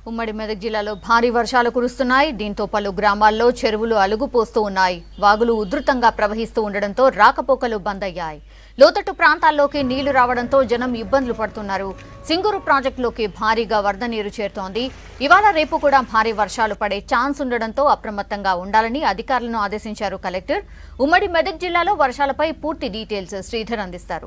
ఉమ్మడి మెదక్ జిల్లాలో భారీ వర్షాలు కురుస్తున్నాయి దీంతో పలు గ్రామాల్లో చెరువులు అలుగుపోస్తూ ఉన్నాయి వాగులు ఉధృతంగా ప్రవహిస్తూ ఉండడంతో రాకపోకలు బంద్ అయ్యాయి లోతట్టు ప్రాంతాల్లోకి నీళ్లు రావడంతో జనం ఇబ్బందులు పడుతున్నారు సింగూరు ప్రాజెక్టులోకి భారీగా వరద నీరు చేరుతోంది ఇవాళ రేపు కూడా భారీ వర్షాలు పడే ఛాన్స్ ఉండడంతో అప్రమత్తంగా ఉండాలని అధికారులను ఆదేశించారు కలెక్టర్ ఉమ్మడి మెదక్ జిల్లాలో వర్షాలపై పూర్తి డీటెయిల్స్ శ్రీధర్ అందిస్తారు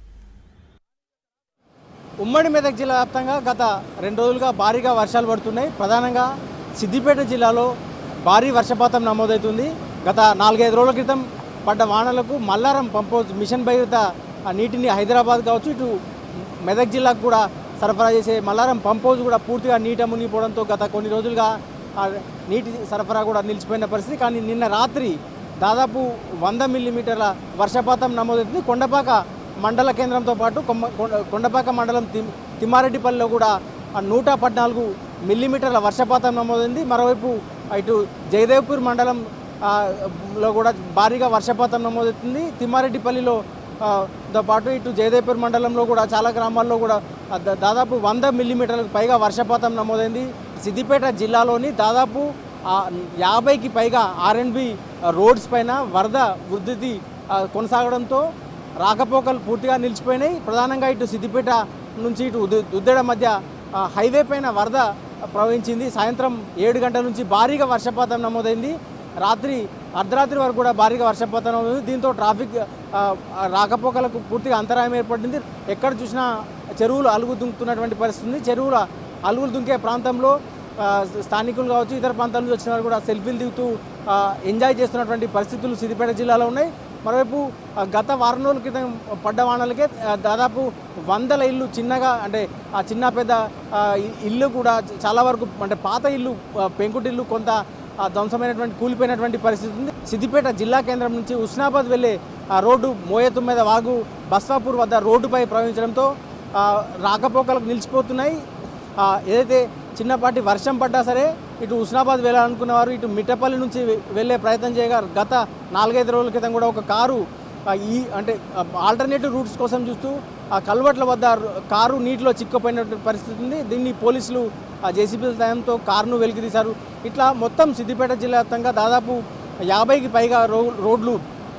ఉమ్మడి మెదక్ జిల్లా వ్యాప్తంగా గత రెండు రోజులుగా భారీగా వర్షాలు పడుతున్నాయి ప్రధానంగా సిద్దిపేట జిల్లాలో భారీ వర్షపాతం నమోదవుతుంది గత నాలుగైదు రోజుల క్రితం పడ్డ వానలకు మల్లారం పంపోజ్ మిషన్ భగీరథ ఆ నీటిని హైదరాబాద్ కావచ్చు ఇటు మెదక్ జిల్లాకు కూడా సరఫరా చేసే మల్లారం పంపోజ్ కూడా పూర్తిగా నీట మునిగిపోవడంతో గత కొన్ని రోజులుగా ఆ నీటి సరఫరా కూడా నిలిచిపోయిన పరిస్థితి కానీ నిన్న రాత్రి దాదాపు వంద మిల్లీమీటర్ల వర్షపాతం నమోదవుతుంది కొండపాక మండల కేంద్రంతో పాటు కొమ్మ కొండ- కొండపాక మండలం తిమ్ తిమ్మారెడ్డిపల్లిలో కూడా ఆ నూట పద్నాలుగు మిల్లీమీటర్ల వర్షపాతం నమోదైంది మరోవైపు ఇటు జయదేవ్పూర్ మండలం ఆ, లో కూడా భారీగా వర్షపాతం నమోదవుతుంది తిమ్మారెడ్డిపల్లిలో ఆ, తో పాటు ఇటు జయదేవ్పూర్ మండలంలో కూడా చాలా గ్రామాల్లో కూడా ఆ, దా- దాదాపు వంద మిల్లీమీటర్లకు పైగా వర్షపాతం నమోదైంది సిద్దిపేట జిల్లాలోని దాదాపు ఆ, యాభైకి పైగా ఆర్ఎండ్బి రోడ్స్ పైన వరద ఉధృతి ఆ, కొనసాగడంతో రాకపోకలు పూర్తిగా నిలిచిపోయినాయి ప్రధానంగా ఇటు సిద్దిపేట నుంచి ఇటు ఉద్ద- ఉద్దెడ మధ్య ఆ, హైవే పైన వరద ప్రవహించింది సాయంత్రం ఏడు గంటల నుంచి భారీగా వర్షపాతం నమోదైంది రాత్రి అర్ధరాత్రి వరకు కూడా భారీగా వర్షపాతం నమోదైంది దీంతో ట్రాఫిక్ ఆ, ఆ, రాకపోకలకు పూర్తిగా అంతరాయం ఏర్పడింది ఎక్కడ చూసినా చెరువులు అలుగు దుంకుతున్నటువంటి పరిస్థితి ఉంది చెరువుల అలుగులు దుంకే ప్రాంతంలో ఆ, స్థానికులు కావచ్చు ఇతర ప్రాంతాల నుంచి వచ్చిన వారు కూడా సెల్ఫీలు దిగుతూ ఆ, ఎంజాయ్ చేస్తున్నటువంటి పరిస్థితులు సిద్దిపేట జిల్లాలో ఉన్నాయి మరోవైపు ఆ, గత వారం రోజుల క్రితం పడ్డ వానలకే ఆ, దాదాపు వందల ఇల్లు చిన్నగా అంటే ఆ చిన్న పెద్ద ఆ, ఇ- ఇల్లు కూడా చాలా వరకు అంటే పాత ఇల్లు ఆ, పెంకుటిల్లు కొంత ఆ, ధ్వంసమైనటువంటి కూలిపోయినటువంటి పరిస్థితి ఉంది సిద్దిపేట జిల్లా కేంద్రం నుంచి ఉస్నాబాద్ వెళ్ళే ఆ రోడ్డు మోయతు మీద వాగు బస్వాపూర్ వద్ద రోడ్డుపై ప్రవహించడంతో ఆ, రాకపోకలకు నిలిచిపోతున్నాయి ఆ, ఏదైతే చిన్నపాటి వర్షం పడ్డా సరే ఇటు ఉస్నాబాద్ వెళ్ళాలనుకున్న వారు ఇటు మిట్టపల్లి నుంచి వె- వెళ్ళే ప్రయత్నం చేయగా గత నాలుగైదు రోజుల క్రితం కూడా ఒక కారు ఆ, ఈ అంటే ఆల్టర్నేటివ్ రూట్స్ కోసం చూస్తూ ఆ కల్వర్ట్ల వద్ద ర- కారు నీటిలో చిక్కుపోయినటువంటి పరిస్థితి ఉంది దీన్ని పోలీసులు జేసీబీ సాయంతో కారును వెలికి తీశారు ఇట్లా మొత్తం సిద్దిపేట జిల్లా వ్యాప్తంగా దాదాపు యాభైకి పైగా రో రోడ్లు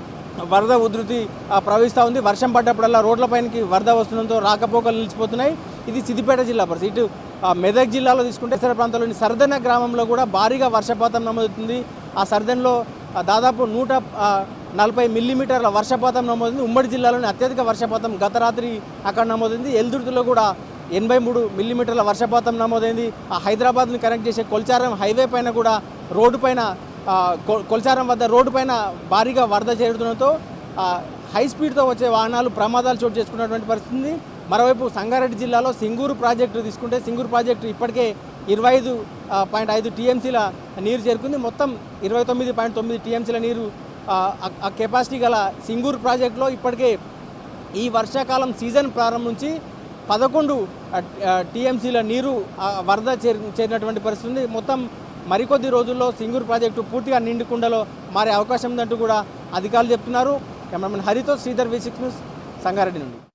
వరద ఉధృతి ఆ, ప్రవహిస్తూ ఉంది వర్షం పడ్డప్పుడల్లా రోడ్లపైనకి వరద వస్తుండడంతో రాకపోకలు నిలిచిపోతున్నాయి ఇది సిద్దిపేట జిల్లా పరిస్థితి ఇటు ఆ, మెదక్ జిల్లాలో తీసుకుంటే ఇతర ప్రాంతాల్లోని సర్దన గ్రామంలో కూడా భారీగా వర్షపాతం నమోదవుతుంది ఆ సర్దన్లో ఆ, దాదాపు నూట ఆ, నలభై మిల్లీమీటర్ల వర్షపాతం నమోదైంది ఉమ్మడి జిల్లాలోని అత్యధిక వర్షపాతం గత రాత్రి అక్కడ నమోదైంది ఎల్దుర్తిలో కూడా ఎనభై మూడు మిల్లీమీటర్ల వర్షపాతం నమోదైంది ఆ హైదరాబాద్ని కనెక్ట్ చేసే కొల్చారం హైవే పైన కూడా రోడ్డు పైన ఆ, కొ- కొల్చారం వద్ద రోడ్డు పైన భారీగా వరద చేరుతుండటంతో ఆ, హై స్పీడ్తో వచ్చే వాహనాలు ప్రమాదాలు చోటు చేసుకున్నటువంటి పరిస్థితి ఉంది. మరోవైపు సంగారెడ్డి జిల్లాలో సింగూరు ప్రాజెక్టు తీసుకుంటే సింగూరు ప్రాజెక్టు ఇప్పటికే ఇరవై ఐదు పాయింట్ ఐదు టీఎంసీల నీరు చేరుకుంది మొత్తం ఇరవై తొమ్మిది పాయింట్ తొమ్మిది టీఎంసీల నీరు ఆ, ఆ- ఆ కెపాసిటీ గల సింగూరు ప్రాజెక్టులో ఇప్పటికే ఈ వర్షాకాలం సీజన్ ప్రారంభం నుంచి పదకొండు టీఎంసీల నీరు ఆ, వరద చేరి చేరినటువంటి పరిస్థితి ఉంది మొత్తం మరికొద్ది రోజుల్లో సింగూరు ప్రాజెక్టు పూర్తిగా నిండుకుండలో మారే అవకాశం ఉందంటూ కూడా అధికారులు చెప్తున్నారు కెమెరామెన్ హరితో Sridhar V six news Sangareddy నుండి